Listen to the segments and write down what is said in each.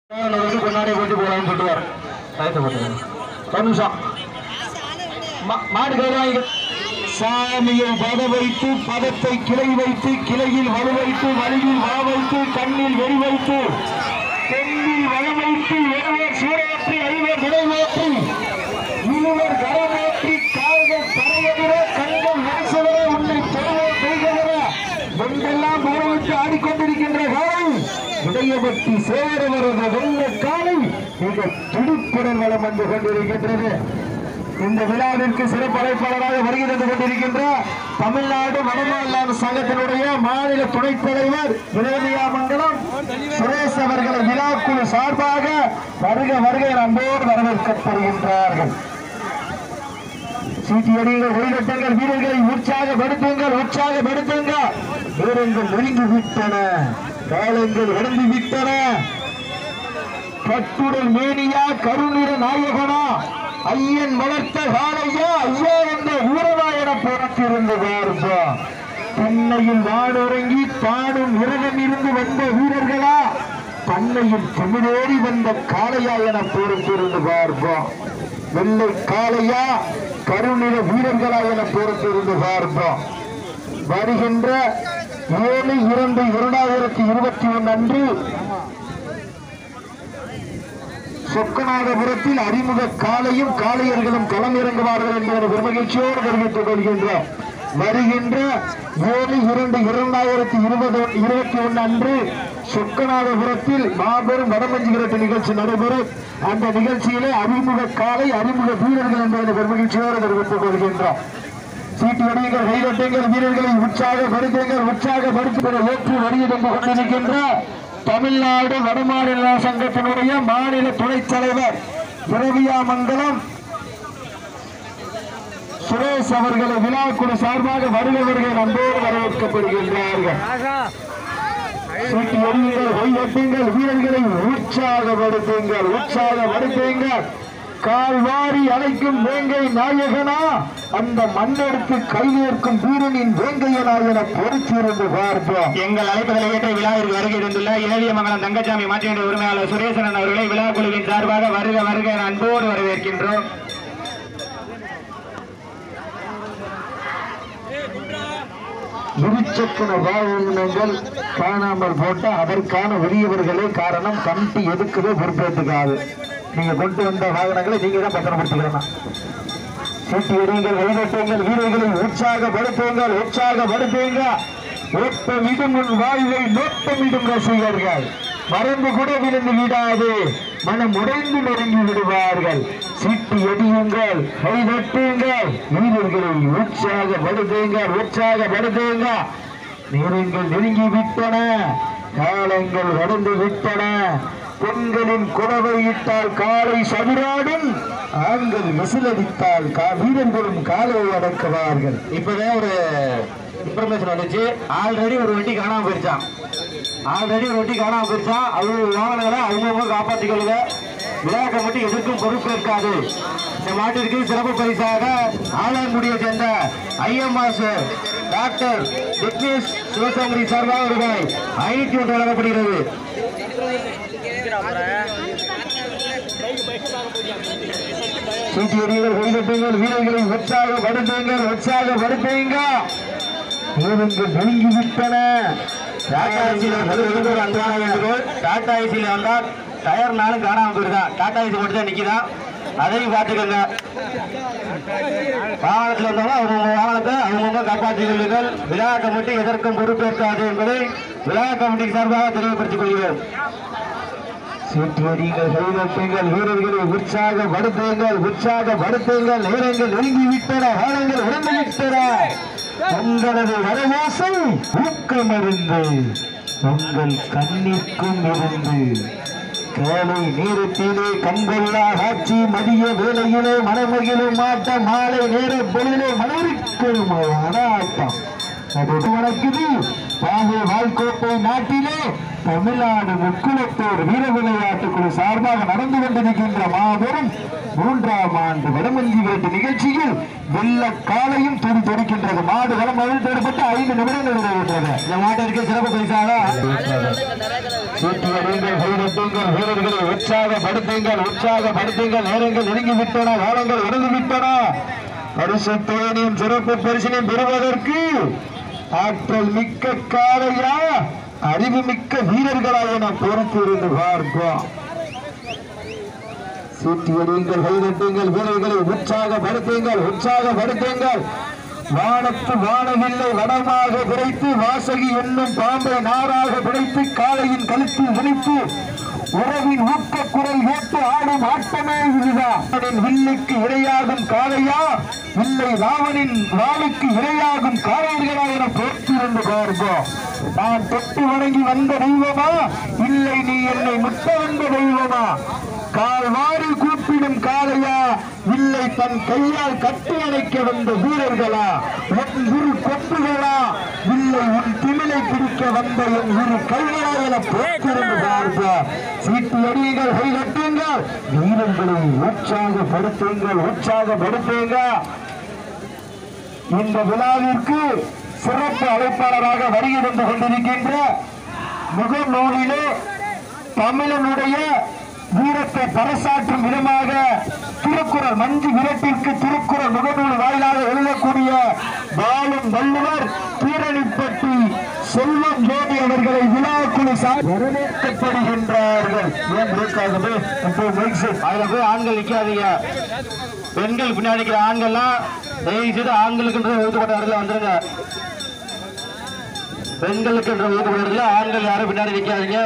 வந்து கொண்டாடி கொண்டு போகலாம்னு சொல்லுவார் டயத்தை போட்டுக்கணும் ஒரு நிமிஷம் மா- மாடு கையில் வாங்கி சாமியை பத வைத்து பதத்தை கிளை வைத்து கிளையில் வலு வைத்து வலியில் வா வைத்து கண்ணில் வெறி வைத்து பெண்ணில் வள வைத்து எழுவர் சூறையாற்றி அறிவர் நிறைவேற்றி இருவர் கரமேற்றி கால்கள் தரையவிர கண்கள் நேசவர உன்னை தொழுவோர் பெய்கவர வெண்டெல்லாம் ஊரவிட்டு ஆடிக்கொண்டிருக்கின்ற காலை இடையபட்டி சேரவரது வெள்ள காலை மிக துடிப்புடன் வளம் வந்து கொண்டிருக்கின்றது இந்த விழாவிற்கு சிறப்பு அழைப்பாளராக வருகை தந்து கொண்டிருக்கின்ற தமிழ்நாடு வடமாநில சங்கத்தினுடைய மாநில துணைத் தலைவர் விரோதியாமங்கலம் சுரேஷ் அவர்கள் விழாக்குழு சார்பாக வருக வருகை அன்போடு வரவேற்கப்படுகின்றார்கள் சீட்டியடிகள் ஒளிநட்டங்கள் வீரர்களை உற்சாகப்படுத்துங்கள் உற்சாகப்படுத்துங்கள் வீரர்கள் நெருங்கி விட்டன காலங்கள் கடந்து விட்டன கட்டுடல் மேனியா கருநிற நாயகனா ஐயன் வளர்த்த காலையா ஐயா என்ற ஊரவா என புறத்திருந்து பார்ப்பா பண்ணையில் வானுறங்கி தானும் இரவம் இருந்து வந்த வீரர்களா பண்ணையில் தமிழேறி வந்த காளையா என பொறுத்திருந்து பார்ப்போம் வெள்ளை காளையா கருநிற வீரர்களா என பொறுத்திருந்து பார்ப்போம் வருகின்ற ஏழு இரண்டு இரண்டாயிரத்தி இருபத்தி ஒன்று அன்று சொக்கநாதபுரத்தில் அறிமுக காலையும் காளையர்களும் களமிறங்குவார்கள் என்ற பெருமகிழ்ச்சியோடு தெரிவித்துக் கொள்கின்றோம் வருகின்ற ஏழு இரண்டு இரண்டாயிரத்தி இருபது இருபத்தி ஒன்று அன்று சொக்கநாதபுரத்தில் மாபெரும் வடமஞ்சி விரட்டு நிகழ்ச்சி நடைபெறும் அந்த நிகழ்ச்சியிலே அறிமுக காலை அறிமுக வீரர்கள் என்ற பெருமகிழ்ச்சியோடு தெரிவித்துக் கொள்கின்றோம் சீட்டு வடியுங்கள் கைதட்டுங்கள் வீரர்களை உற்சாகப்படுத்துங்கள் உற்சாகப்படுத்துகிற ஏற்று வடிவெடுத்து கொண்டிருக்கின்ற தமிழ்நாடு வடமாநில சங்கத்தினுடைய மாநில துணைத் தலைவர் திரவியாமங்கலம் சுரேஷ் அவர்களை விழாக்குழு சார்பாக வருபவர்கள் அன்போடு வரவேற்கப்படுகின்றார்கள் சீட்டு எறியுங்கள் கைதட்டுங்கள் வீரர்களை உற்சாகப்படுத்துங்கள் உற்சாகப்படுத்துங்கள் கால்வாரி அழைக்கும் வேங்கை நாயகனா அந்த மண்ணெடுத்து கையேற்கும் வீரனின் வேங்கையனா என பொறுத்திருந்து பார்ப்போம் எங்கள் அழைப்புதலை ஏற்ற விழாவிற்கு வருகை இருந்துள்ள ஏழியமங்கலம் தங்கச்சாமி மாற்றிய உரிமையாளர் சுரேசனன் அவர்களை விழா குழுவின் சார்பாக வருக வருக என அன்போடு வரவேற்கின்றோம் இருசக்கர வாகனங்கள் காணாமல் போட்ட அதற்கான உரியவர்களே காரணம் கமிட்டி எதுக்குவே பொறுப்பேற்றுக்காது நீங்க கொண்டு வந்த வாகனங்களை நீங்க தான் பத்திரப்படுத்திக்கலாம் சீட்டு எறியுங்கள் வழிநட்டுங்கள் வீரர்களை உற்சாகப்படுத்துங்கள் உற்சாகப்படுத்துங்கள் ஓட்டமிடும் உன் வாழ்வை நோட்டமிடும் ரசிகர்கள் மறந்து கூட விழுந்து விடாது மனம் உடைந்து நெருங்கி விடுவார்கள் சீட்டு எடியுங்கள் கைதட்டுங்கள் வீரர்களை உற்சாகப்படுத்துங்கள் உற்சாகப்படுத்துங்கள் நேரங்கள் நெருங்கி விட்டன காலங்கள் கடந்து விட்டன பெண்களின் குறவை இட்டால் காலை சதுராடும் ஆண்கள் விசிலடித்தால் கா வீரர்களும் காலை அடக்குவார்கள் இப்பதான் ஒரு இன்ஃபர்மேஷன் வந்துச்சு ஆல்ரெடி ஒரு வண்டி காணாம போயிருச்சான் ஆல்ரெடி ஒரு வண்டி காணாம போயிருச்சான் அவங்க வாகனங்களை அவங்கவுங்க காப்பாற்றிக்கொள்ளுங்க விழா கமிட்டி எதற்கும் பொறுப்பேற்காது இந்த மாட்டிற்கு சிறப்பு பரிசாக ஆலாங்குடியை சேர்ந்த ஐஎம்ஆர் டாக்டர் விக்னேஷ் சிவசங்கரி சார்பாக ரூபாய் ஐநூத்தி ஒன்று வழங்கப்படுகிறது சீட்டு எறியுங்கள் கைதட்டுங்கள் வீரர்களை உற்சாகப்படுத்துங்கள் உற்சாகப்படுத்துங்கள் வீரர்கள் நெருங்கி விட்டன டாடா ஏசியில் வருவதற்கு ஒரு அன்பான வேண்டுகோள் டாடா ஏசியில் வந்தால் டயர் நாளும் காணாம போயிருதான் டாடா ஏசி மட்டும் தான் நிற்கிதான் அதையும் பார்த்துக்கோங்க வாகனத்தில் வந்தவங்க அவங்கவுங்க வாகனத்தை அவங்கவுங்க காப்பாற்றிக் கொள்ளுங்கள் விழா கமிட்டி எதற்கும் பொறுப்பேற்காது என்பதை விழா கமிட்டி சார்பாக தெளிவுபடுத்திக் கொள்கிறோம் சீட்டு எறியுங்கள் கைதட்டுங்கள் வீரர்களை உற்சாகப்படுத்துங்கள் உற்சாகப்படுத்துங்கள் நேரங்கள் நெருங்கி விட்டன வாரங்கள் உடந்து விட்டன உங்களது வரவாசை ஊக்கமிருந்து உங்கள் கண்ணிற்கும் இருந்து காலை நேரத்திலே கண்கொள்ளா காட்சி மதிய வேளையிலே மனமகிழும் ஆட்டம் மாலை நேர பொழுதிலே மலருக்கும் ஆட்டம் அது வணக்குது பாவை வாய்க்கோட்டை நாட்டிலே தமிழ்நாடு முக்குளத்தோர் வீர விளையாட்டு குழு அவர்கள் சார்பாக நடந்து கொண்டிருக்கின்ற மாபெரும் மூன்றாம் ஆண்டு வடமஞ்சி வேட்டு நிகழ்ச்சியில் வெள்ள காலையும் துடி தொடுக்கின்றது மாடு களம் அழுத்தப்பட்டு ஐந்து நிமிடங்கள் நிறைவேற்றது இந்த மாட்டிற்கு சிறப்பு பரிசாக சீட்டு அடியுங்கள், கைதட்டுங்கள், வீரர்களை உற்சாகப்படுத்துங்கள் உற்சாகப்படுத்துங்கள் நேரங்கள் நெருங்கி விட்டன காலங்கள் இறந்து விட்டன பரிசு தேனியும் சிறப்பு பரிசினையும் பெறுவதற்கு ஆற்றல் மிக்க காலையா அறிவு மிக்க வீரர்களா என பொறுத்து இருந்து பார்ப்போம் சீட்டி அடியுங்கள் கைதட்டுங்கள் வீரர்களை உற்சாகப்படுத்துங்கள் உற்சாகப்படுத்துங்கள் வானத்து வானவில்லை வடமாக பிடித்து வாசகி என்னும் பாம்பை நாராக பிடித்து காளையின் கழுத்தில் விழித்து உறவின் ஊக்க குரல் கேட்டு ஆடும் ஆட்டமே இதுதான் அவனின் வில்லுக்கு இரையாகும் காளையா இல்லை ராவனின் வாளுக்கு இரையாகும் காளையர்களா என போற்றிருந்து பார்ப்போம் நான் தொட்டு வணங்கி வந்த தெய்வமா இல்லை நீ என்னை முட்ட வந்த தெய்வமா கால் வாரி கூப்பிடும் காளையா இல்லை தன் கையால் கட்டி அணைக்க வந்த வீரர்களா உன் இரு கொப்புகளா இல்லை உன் திமிலை பிடிக்க வந்த என் இரு கைகளா என போக்கிருந்து பார்ப்போம் சீட்டு அடியுங்கள் கை கட்டுங்கள் வீரர்களை உற்சாகப்படுத்துங்கள் உற்சாகப்படுத்துங்கள் இந்த விழாவிற்கு சிறப்பு அழைப்பாளராக வருகை தந்து கொண்டிருக்கின்ற முகநூலிலே தமிழனுடைய வீரத்தை பறைசாற்றும் விதமாக திருக்குறள் மஞ்சு விரட்டிற்கு திருக்குறள் முகநூல் வாயிலாக எழுதக்கூடிய பாலும் வள்ளுவர் தீரணிப்பட்டி செல்வம் ஜோதி அவர்களை விழாக்குழு சார் வரவேற்கப்படுகின்றார்கள் ஏன் பிரேக் ஆகுது இப்போ மைக் செட் அதுல போய் ஆண்கள் நிக்காதீங்க பெண்கள் பின்னாடி நிக்கிற ஆண்கள்லாம் தயவு செய்து ஆண்களுக்குன்ற ஒதுக்கப்பட்ட இடத்துல வந்துருங்க பெண்களுக்குன்ற ஒதுக்கப்பட்ட இடத்துல ஆண்கள் யாரும் பின்னாடி நிக்காதீங்க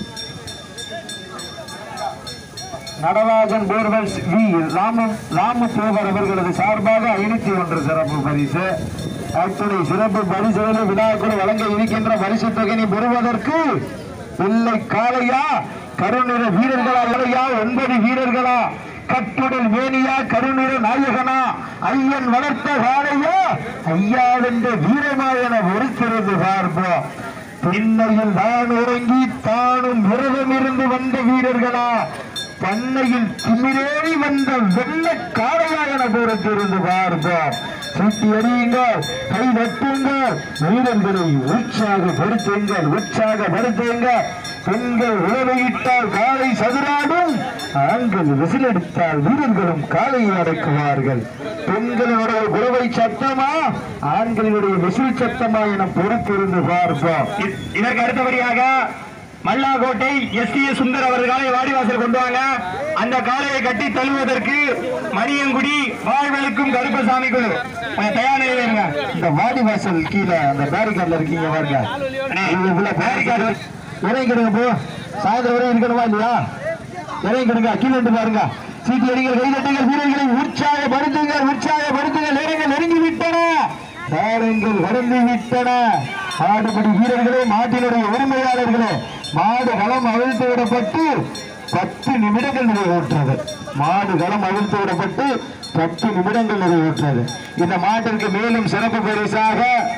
நடராஜன் போர்வெல்ஸ் வி ராமன் ராமதேவர் அவர்களது சார்பாக ஐநூத்தி ஒன்று சிறப்பு பரிசு அத்துணை சிறப்பு பரிசுகளை விழாக்குழு வழங்க இருக்கின்ற பரிசு தொகையை பெறுவதற்கு பிள்ளை காளையா கருநிற வீரர்களா இல்லையா ஒன்பது வீரர்களா கட்டுடல் மேனியா கருநிற நாயகனா ஐயன் வளர்த்த காளையா ஐயா என்ற வீரமா என ஒருத்திருந்து பார்ப்போம் பின்னையில் நான் உறங்கி தானும் விரதம் இருந்து வந்த வீரர்களா பண்ணையில் திமிரேறி வந்த வெள்ள காளையா என பொறுத்திருந்து பார்ப்போம் சுட்டி எறியுங்கள் கை தட்டுங்கள் வீரர்களை உற்சாகப்படுத்துங்கள் உற்சாகப்படுத்துங்கள் பெண்கள் உழவையிட்டால் காலை சதுராடும் ஆண்கள் விசிலடித்தால் வீரர்களும் காலையை அடக்குவார்கள் பெண்களினுடைய உறவை சத்தமா ஆண்களினுடைய விசில் சத்தமா என பொறுத்திருந்து பார்ப்போம் இ- இதற்கு அடுத்தபடியாக மல்லாக்கோட்டை எஸ் டி சுந்தர் அவர் காலையை வாடிவாசல் கொண்டு வாங்க அந்த காலையை கட்டி தழுவதற்கு மணியங்குடி வாழ்வெளுக்கும் கருப்பசாமி குழு கொஞ்சம் தயார் நிலையில இருங்க இந்த வாடி வாசல் கீழே அந்த பேரிகார்ட்ல இருக்கீங்க பாருங்க இதுக்குள்ள பேரிகார்டு இறங்கிடுங்க போ சாயந்தரம் வரை இருக்கணுமா இல்லையா இறங்கிடுங்க கீழே இருந்து பாருங்க சீட்டு அடிங்கள் கைதட்டுங்கள் வீரர்களை உற்சாகப்படுத்துங்கள் உற்சாகப்படுத்துங்கள் நேரங்கள் நெருங்கி விட்டன நேரங்கள் வரந்து விட்டன மாடுபடி வீரர்களே மாட்டினுடைய உரிமையாளர்களே மாடு களம் அவிழ்த்து விடப்பட்டு பத்து நிமிடங்கள் நிறைவேற்றது மாடு களம் அவிழ்த்து விடப்பட்டு பத்து நிமிடங்கள் நிறைவேற்றது இந்த மாட்டிற்கு மேலும் சிறப்பு பரிசாக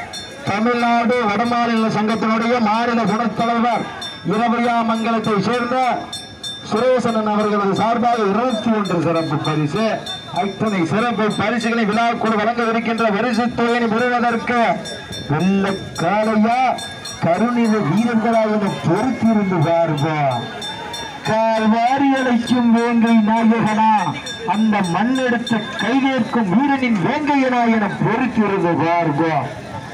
தமிழ்நாடு வடமாநில சங்கத்தினுடைய மாநில குணத்தலைவர் இரவையா மங்கலத்தை சேர்ந்த சுரேசனன் அவர்களது சார்பாக இருபத்தி ஒன்று சிறப்பு பரிசு அத்தனை சிறப்பு பரிசுகளை விழாக்குழு வழங்கவிருக்கின்ற பரிசு தொகையை பெறுவதற்கு வெள்ள காளையா கருணித வீரர்களா என பொறுத்திருந்து பார்ப்போம் கால் வாரி அழைக்கும் வேங்கை நாயகனா அந்த மண்ணெடுத்த கைதேற்கும் வீரனின் வேங்கையனா என பொறுத்திருந்து பார்ப்போம்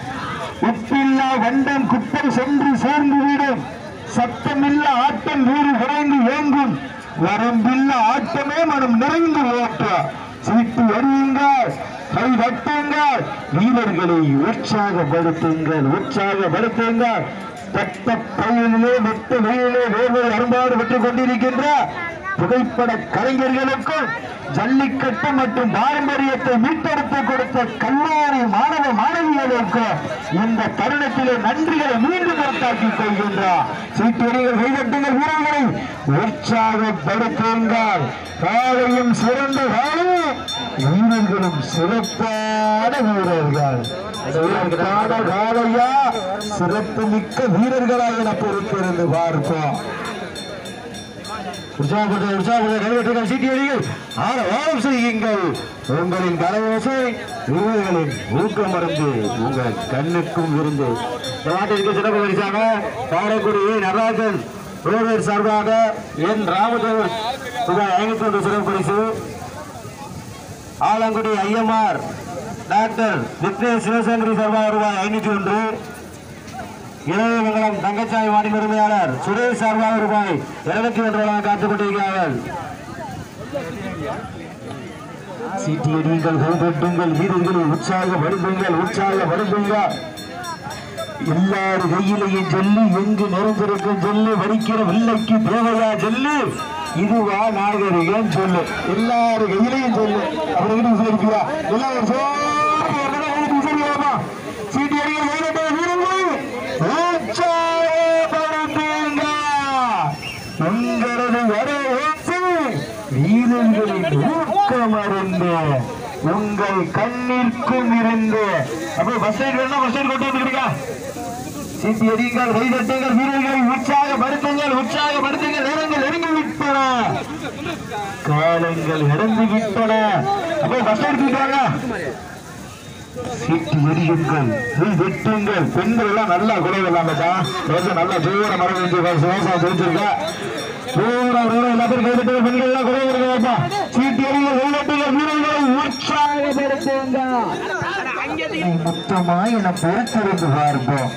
உப்பில்லா வண்டம் குப்பம் சென்று சேர்ந்து விடும் சத்தமில்ல ஆட்டம் வீடு விரைந்து ஏங்கும் வரம்பில்ல ஆட்டமே மனம் நிறைந்து ஓட்ட சீட்டு எறியுங்கள் கை தட்டுங்கள் வீரர்களை உற்சாகப்படுத்துங்கள் உற்சாகப்படுத்துங்கள் தட்ட பயிரிலே வெட்ட வெயிலே வேர்வை அரும்பாடு பெற்றுக் கொண்டிருக்கின்ற புகைப்பட கலைஞர்களுக்கும் ஜல்லிக்கட்டு மற்றும் பாரம்பரியத்தை மீட்டெடுத்து கொடுத்த கல்லூரி மாணவ மாணவிகளுக்கும் இந்த தருணத்திலே நன்றிகளை மீண்டும் உறுத்தாக்கிக் கொள்கின்றார் சீட்டடிகள் கைதட்டுங்கள் வீரர்களை உற்சாகப்படுத்துங்கள் காலையும் சிறந்த காலையும் வீரர்களும் சிறப்பான வீரர்கள் சிறப்பான காலையா சிறப்பு மிக்க வீரர்களாக என பொறுத்திருந்து பார்ப்போம் உற்சாகப்படுத்த உற்சாகப்படுத்த கைவிட்டுகள் சீட்டியடிகள் ஆரவாரம் செய்யுங்கள் உங்களின் கலவோசை வீரர்களின் ஊக்கம் மருந்து உங்கள் கண்ணுக்கும் விருந்து இந்த நாட்டிற்கு சிறப்பு பரிசாக காரைக்குடி நடராஜன் ரோடர் சார்பாக என் ராமதேவர் ரூபாய் ஐநூத்தி ஒன்று சிறப்பு பரிசு ஆலங்குடி ஐஎம்ஆர் டாக்டர் விக்னேஷ் சிவசங்கரி சார்பாக ரூபாய் ஐநூற்றி ஒன்று இளையமங்கலம் தங்கச்சாமி மாநில உரிமையாளர் சுரேஷ் சார்பாக ரூபாய் இருநூத்தி ஒன்று வழங்க காத்துக் கொண்டிருக்கிறார்கள் சீட்டியடியுங்கள் கைதட்டுங்கள் வீரர்களை உற்சாகப்படுத்துங்கள் உற்சாகப்படுத்துங்கள் எல்லார் கையிலையும் சொல்லு எங்கு நிறைந்திருக்கும் சொல்லு வடிக்கிற வில்லைக்கு தேவையா சொல்லு இதுவா நாகரிகம் சொல்லு எல்லார் கையிலையும் சொல்லு அப்படி கிட்ட விசாரிப்பியா எல்லாரும் விசாரியாமா சீட்டி அடிக்கிற கைதட்ட வீரர்கள் உற்சாகப்படுத்துங்க உங்களது வரவேற்று வீரர்களின் ஊக்கம் அருந்து உங்கள் கண்ணிற்கும் இருந்து அப்ப பஸ் சைடு வேணா பஸ் சைடு கொண்டு வந்துருக்கா சீட்டி அடிங்கள் கைதட்டுங்கள் வீரர்களை உற்சாகப்படுத்துங்கள் உற்சாகப்படுத்துங்கள் நேரங்கள் நெருங்கி விட்டன காலங்கள் நடந்து விட்டன அப்ப பஸ் எடுத்துட்டாங்க சீட்டி எரியுங்கள் கை வெட்டுங்கள் பெண்கள் எல்லாம் நல்லா குறைவெல்லாம் கொஞ்சம் நல்லா ஜோர மரம் விவசாயம் தெரிஞ்சிருக்கா பூரா பூரா எல்லா பேரும் கைதட்டுங்க பெண்கள் எல்லாம் குறைவு இருக்காப்பா சீட்டி எரியுங்கள் கை வெட்டுங்கள் வீரர்களை உற்சாகப்படுத்துங்க நீ மொத்தமா என பொறுத்திருந்து பார்ப்போம்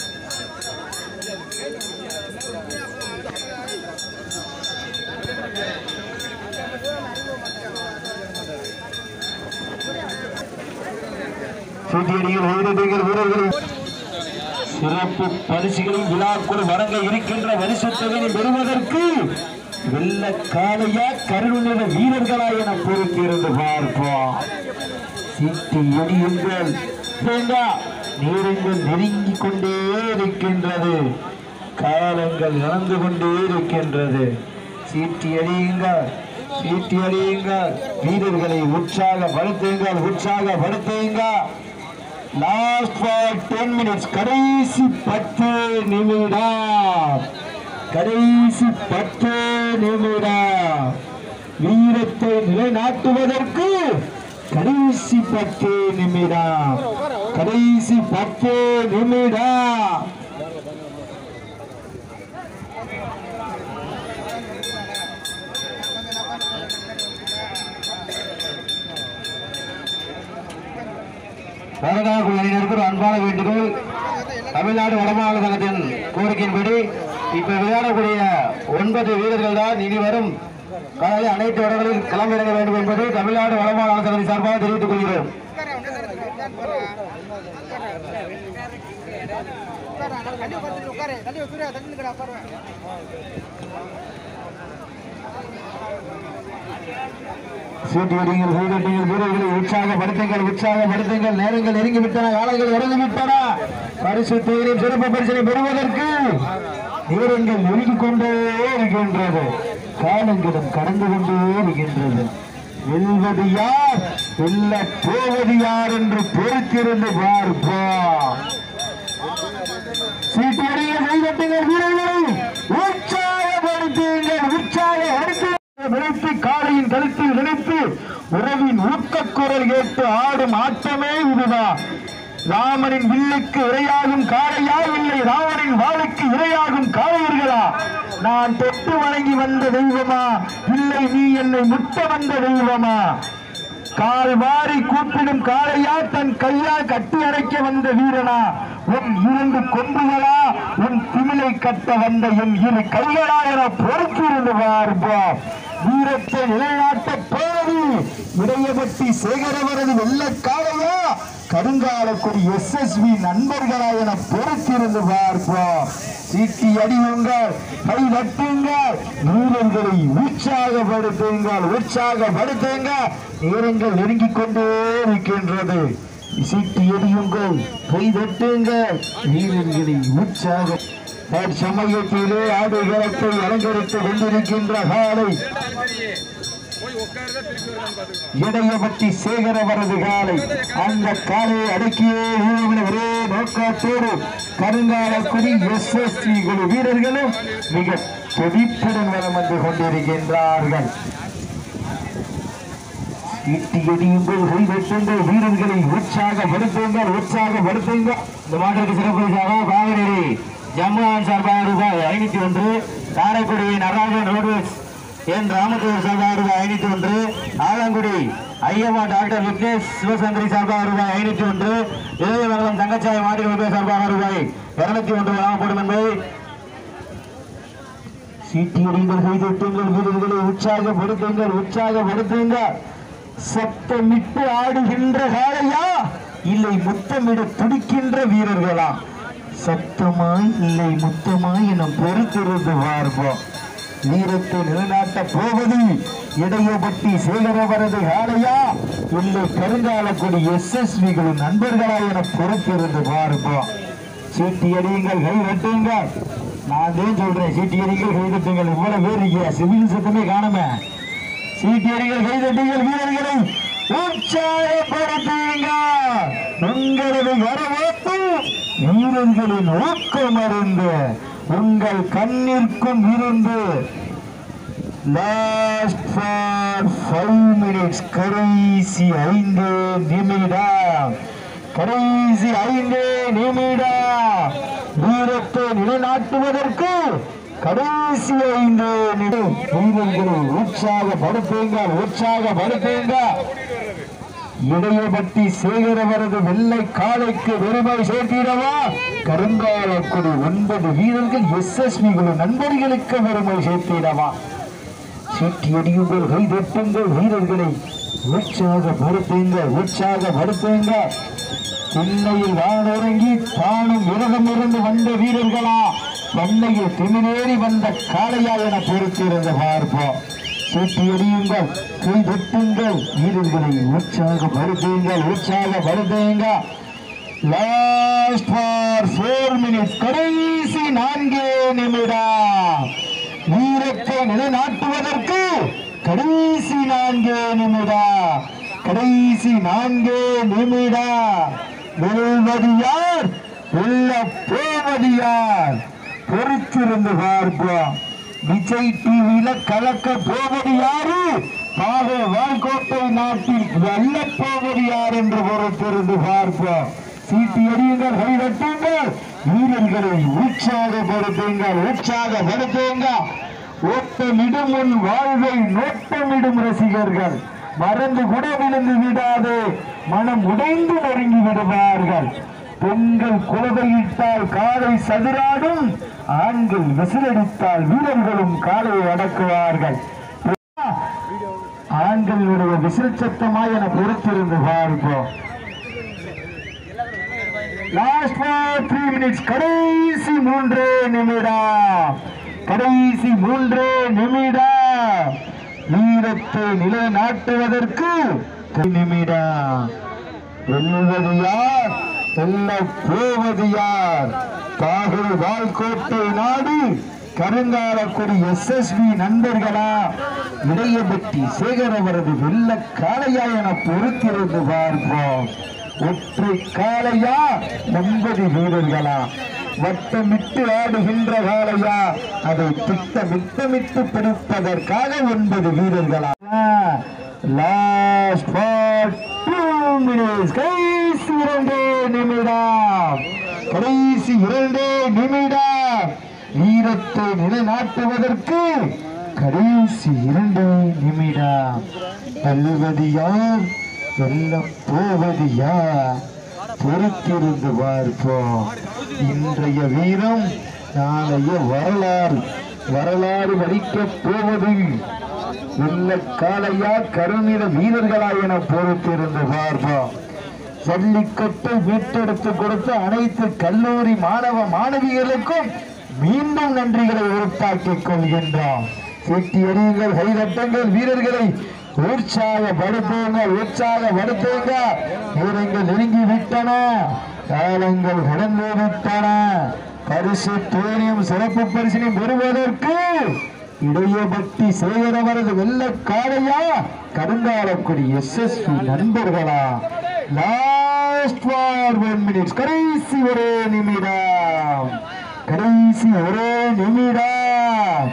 சீட்டியடிகள் வீரர்கள் வீரர்கள் சிறப்பு பரிசுகளும் விழாக்குள் வழங்க இருக்கின்ற பரிசுத்தகனை பெறுவதற்கு வெள்ள காளையா கருணை வீரர்களா என பொறுத்திருந்து பார்ப்போம் சீட்டி எடியுங்கள் தேங்கா நேரங்கள் நெருங்கிக் கொண்டே இருக்கின்றது காலங்கள் நடந்து கொண்டே இருக்கின்றது சீட்டி அடியுங்கள் சீட்டி அடியுங்கள் வீரர்களை உற்சாகப்படுத்துங்கள் உற்சாகப்படுத்துங்கள் லாஸ்ட் ஃபார் டென் மினிட்ஸ் கடைசி பத்து நிமிடம் கடைசி பத்து நிமிடம் வீரத்தை நிலைநாட்டுவதற்கு கடைசி பத்து நிமிடம் கடைசி பத்து நிமிடம் வரலாறு அணியினருக்கு ஒரு அன்பான வேண்டுகோள் தமிழ்நாடு வடமாநில சங்கத்தின் கோரிக்கையின்படி இப்ப விளையாடக்கூடிய ஒன்பது வீரர்கள் தான் இனி வரும் காலையில் அனைத்து இடங்களில் களமிறங்க வேண்டும் என்பது தமிழ்நாடு வடமாநில சங்கத்தின் சார்பாக தெரிவித்துக் கொள்கிறோம் உட்காரு தள்ளி உட்காரு தள்ளி உட்காரு சீட்டியடிங்கள் கைதட்டுங்கள் வீரர்களை உற்சாகப்படுத்துங்கள் உற்சாகப்படுத்துங்கள் நேரங்கள் நெருங்கி விட்டன காலங்கள் இறங்கி விட்டன பரிசு தொகையின் சிறப்பு பரிசனை பெறுவதற்கு நேரங்கள் நெருங்கிக் கொண்டே இருக்கின்றது காலங்களும் கடந்து கொண்டே இருக்கின்றது வெல்வது யார் வெல்ல போவது யார் என்று பொறுத்திருந்து பார்ப்போம் சீட்டியடிகள் கைதட்டுங்கள் வீரர்களை உற்சாகப்படுத்துங்கள் உற்சாகப்படுத்து நினைத்து காளையின் கழுத்தில் நினைத்து உறவின் ஊக்கக்குரல் கேட்டு ஆடும் ஆட்டமே இதுதான் ராமனின் வில்லுக்கு இரையாகும் காளையா இல்லை ராவனின் வாளுக்கு இரையாகும் காளையர்களா நான் தொட்டு வணங்கி வந்த தெய்வமா இல்லை நீ என்னை முட்ட வந்த தெய்வமா கால் வாரி கூப்பிடும் காளையா தன் கையா கட்டி அணைக்க வந்த வீரனா உன் இரண்டு கொம்புகளா உன் திமிலை கட்ட வந்த என் இரு கைகளா என பொறுத்திருந்து பார்ப்போம் வீரத்தை நிலைநாட்ட போவது இடையபட்டி சேகரவரது வெள்ள காளையா கருங்காலக்குடி எஸ்எஸ்வி நண்பர்களா என பொறுத்திருந்து பார்ப்போம் சீட்டி அடியுங்கள் கை தட்டுங்கள் வீரர்களை உற்சாகப்படுத்துங்கள் உற்சாகப்படுத்துங்கள் நேரங்கள் நெருங்கிக் கொண்டே இருக்கின்றது சீட்டி எறியுங்கள் கை தட்டுங்கள் வீரர்களை உற்சாக சமயத்திலே ஆடுகளத்தை அலங்கரித்துக் கொண்டிருக்கின்ற காலை இடையபட்டி சேகரவரது காலை அந்த காலையை அடக்கியே வீரர்களை ஒரே நோக்கத்தோடு கருங்காலக்குடி எஸ் எஸ் குழு வீரர்களும் மிக துடிப்புடன் வலம் வந்து கொண்டிருக்கின்றார்கள் ஈட்டி எடியுங்கள் கை வெட்டுங்கள் வீரர்களை உற்சாகப்படுத்துங்கள் உற்சாகப்படுத்துங்கள் இந்த மாட்டிற்கு சிறப்பு பரிசாக காவிரி ஜம்முவான் சார்பாக ரூபாய் ஐநூத்தி ஒன்று காரைக்குடி நடராஜன் ரோட்வேஸ் என் ராமத்தூர் சார்பாக ரூபாய் ஐநூத்தி ஒன்று ஆலங்குடி ஐயம்மா டாக்டர் விக்னேஷ் சிவசங்கரி சார்பாக ரூபாய் ஐநூத்தி ஒன்று இளையவரம் தங்கச்சாய் மாடி ரூபாய் சார்பாக ரூபாய் இருநூத்தி ஒன்று வழங்கப்படும் என்பதை சீட்டியடிங்கள் கைதட்டுங்கள் வீரர்களை உற்சாகப்படுத்துங்கள் உற்சாகப்படுத்துங்கள் சத்தமிட்டு ஆடுகின்ற காளையா இல்லை முத்தமிட துடிக்கின்ற வீரர்களா சத்தமாய் இல்லை முத்தமாய் என பொறுத்திருந்து பார்ப்போம் வீரத்தை நிலைநாட்ட போவது இடையப்பட்டி சேகரவரது காளையா இல்லை கருங்காலக்குடி எஸ்எஸ்விகளின் நண்பர்களா என பொறுத்திருந்து பார்ப்போம் சீட்டி அடியுங்கள் கை வெட்டுங்கள் நான் தான் சொல்றேன் சீட்டி அடிகள் கை தட்டுங்கள் இவ்வளவு பேர் இருக்கீங்க சிவில் சத்தமே காணுமே சீட்டி அடிகள் கை தட்டுங்கள் வீரர்களை உற்சாகப்படுத்துங்க உங்களது வரவேற்பு வீரர்களின் ஊக்கம் அருந்து உங்கள் கண்ணிற்கும் இருந்து லாஸ்ட் ஃபார் ஃபைவ் மினிட்ஸ் கடைசி ஐந்து நிமிடம் கடைசி ஐந்து நிமிடம் வீரத்தை நிலைநாட்டுவதற்கு கடைசி ஐந்து நிமிடம் வீரர்களை உற்சாகப்படுத்துங்கள் உற்சாகப்படுத்துங்கள் இடையபட்டி சேகரவரது வெள்ளை காலைக்கு பெருமை சேர்த்திடவா கருங்காலக்குடி ஒன்பது வீரர்கள் எஸ்எஸ்விகளின் நண்பர்களுக்கு பெருமை சேர்த்திடவா சீட்டி அடியுங்கள் கை தட்டுங்கள் வீரர்களை உற்சாகப்படுத்துங்கள் உற்சாகப்படுத்துங்கள் திண்ணையில் வானிறங்கி தானும் விரதம் இருந்து வந்த வீரர்களா பண்ணையில் திமிரேறி வந்த காளையா என பொறுத்திருந்து பார்ப்போம் சீட்டி அடியுங்கள் கை தட்டுங்கள் வீரர்களை உற்சாகப்படுத்துங்கள் உற்சாகப்படுத்துங்கள் லாஸ்ட் ஃபார் ஃபோர் மினிட்ஸ் கடைசி நான்கே நிமிடம் வீரத்தை நிலைநாட்டுவதற்கு கடைசி நான்கே நிமிடம் கடைசி நான்கே நிமிடம் வெல்வது யார் வெல்ல போவது யார் பொறுத்திருந்து பார்ப்போம் விஜய் டிவியில கலக்க போவது யாரு பாக வால்கோட்டை நாட்டில் வெல்ல போவது யார் என்று பொறுத்திருந்து பார்ப்போம் சீட்டி எறியுங்கள் கைதட்டுங்கள் வீரர்களை உற்சாகப்படுத்துங்கள் உற்சாகப்படுத்துங்கள் ஓட்டமிடும் உன் வாழ்வை நோட்டமிடும் ரசிகர்கள் மறந்து கூட விழுந்து விடாது மனம் உடைந்து நொறுங்கி விடுவார்கள் பெண்கள் குலவையிட்டால் காலை சதுராடும் ஆண்கள் விசிலடித்தால் வீரர்களும் காலை அடக்குவார்கள் ஆண்களுடைய விசில் சத்தமாய் என பொறுத்திருந்து பார்ப்போம் லாஸ்ட் த்ரீ மினிட்ஸ் கடைசி மூன்று நிமிடம் கடைசி மூன்று நிமிடம் வீரத்தை நிலைநாட்டுவதற்கு நிமிடம் வெல்வது யார் வெல்ல போவது யார் பாகூர் வால்கோட்டை நாடு கருங்காலக்குடி எஸ்எஸ்வி நண்பர்களா இடையபட்டி சேகர் அவரது வெள்ள காளையா என பொறுத்திருந்து பார்ப்போம் ஒற்றை காளையா ஒன்பது வீரர்களா வட்டமிட்டு ஆடுகின்ற காளையா அதை திட்டமிட்டமிட்டு பிடிப்பதற்காக ஒன்பது வீரர்களா லாஸ்ட் ஃபார் டூ மினிட்ஸ் கடைசி இரண்டு நிமிடம் கடைசி இரண்டு நிமிடம் வீரத்தை நிலைநாட்டுவதற்கு கடைசி இரண்டு நிமிடம் வெல்வது யார் வெல்ல போவது யார் பொறுத்திருந்து பார்ப்போம் இன்றைய வீரம் நாளைய வரலாறு வரலாறு வலிக்கப் போவது வெள்ள காளையா கருநிற வீரர்களா என பொறுத்திருந்து பார்ப்போம் ஜல்லிக்கட்டை மீட்டெடுத்து கொடுத்த அனைத்து கல்லூரி மாணவ மாணவிகளுக்கும் மீண்டும் நன்றிகளை உறுத்தாக்கிக் கொள்கின்றோம் சீட்டி எறியுங்கள் கைதட்டுங்கள் வீரர்களை உற்சாகப்படுத்துங்கள் உற்சாகப்படுத்துங்க வீரங்கள் நெருங்கி விட்டன காலங்கள் கடந்து விட்டன பரிசு தோனியும் சிறப்பு பரிசினையும் பெறுவதற்கு இடையபட்டி சேகரவரது வெள்ள காளையா கருங்காலக்குடி எஸ்எஸ்பி நண்பர்களா லாஸ்ட் ஃபார் ஒன் மினிட்ஸ் கடைசி ஒரே நிமிடம் கடைசி ஒரே நிமிடம்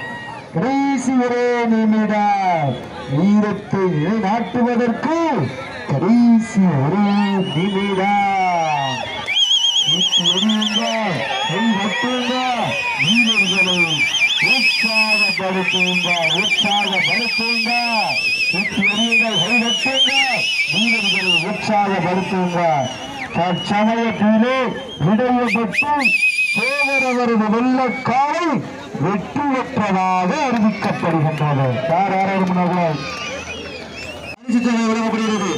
கடைசி ஒரே நிமிடம் வீரத்தை நிலைநாட்டுவதற்கு கடைசி ஒரே நிமிடம் வீட்டு எரியுங்க கை வட்டுங்க வீரர்களை உற்சாகப்படுத்துங்க உற்சாகப்படுத்துங்க வீட்டு எரியுங்க கை வட்டுங்க வீரர்களை உற்சாகப்படுத்துங்க தற்சமயத்திலே விடையப்பட்டு சோழரவரது வெள்ளக்காலை வெற்றி பெற்றதாக அறிவிக்கப்படுகின்றது யார் யாரும் முன்னாள் பரிசு தொகை வழங்கப்படுகிறது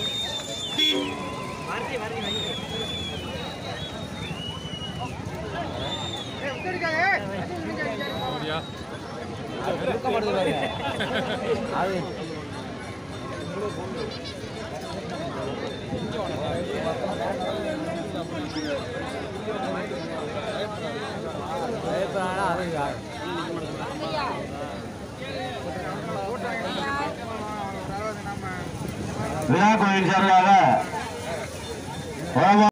ஏய் உத்தரிக்காதே தண்ணி நினைக்காதீங்க விழா கோயில் சார்பாக